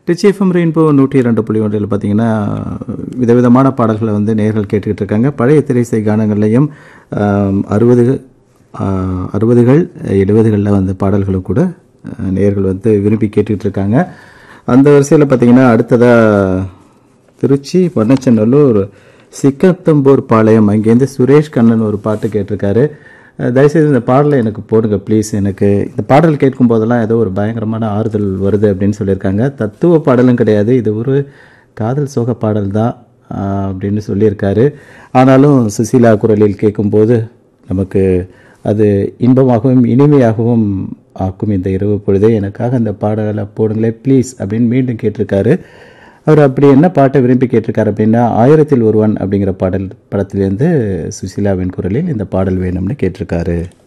rich FM rainbow நூற்றி இரண்டு புள்ளி ஒன்றில் பார்த்தீங்கன்னா விதவிதமான பாடல்களை வந்து நேர்கள் கேட்டுக்கிட்டு இருக்காங்க பழைய திரைசை கானங்கள்லையும் ஆம், அறுபது ஆ, அறுபதுகள் எழுபதுகளில் வந்த பாடல்களும் கூட ஆ, நேர்கள் வந்து விரும்பி கேட்டுக்கிட்டு இருக்காங்க அந்த வரிசையில் பார்த்தீங்கன்னா அடுத்ததாக திருச்சி பொன்னச்சநல்லூர் சிக்கத்தம்பூர் பாளையம் அங்கேருந்து சுரேஷ் கண்ணன் ஒரு பாட்டு கேட்டிருக்காரு அஹ் தயவுசெய்து இந்த பாடலை எனக்கு போடுங்க ப்ளீஸ் எனக்கு இந்த பாடல் கேட்கும் போதெல்லாம் ஏதோ ஒரு பயங்கரமான ஆறுதல் வருது அப்படின்னு சொல்லியிருக்காங்க தத்துவ பாடலும் கிடையாது இது ஒரு காதல் சோக பாடல் தான் ஆஹ் அப்படின்னு சொல்லியிருக்காரு ஆனாலும் சுசீலா குரலில் கேட்கும்போது நமக்கு அது இன்பமாகவும் இனிமையாகவும் ஆக்கும் இந்த இரவு பொழுதே எனக்காக அந்த பாடலை போடுங்களேன் ப்ளீஸ் அப்படின்னு மீண்டும் கேட்டிருக்காரு அவர் அப்படி என்ன பாட்டை விரும்பி கேட்டிருக்காரு அப்படின்னா ஆயிரத்தில் ஒருவன் அப்படிங்கிற பாடல் படத்திலேருந்து சுசீலாவின் குரலில் இந்த பாடல் வேணும்னு கேட்டிருக்காரு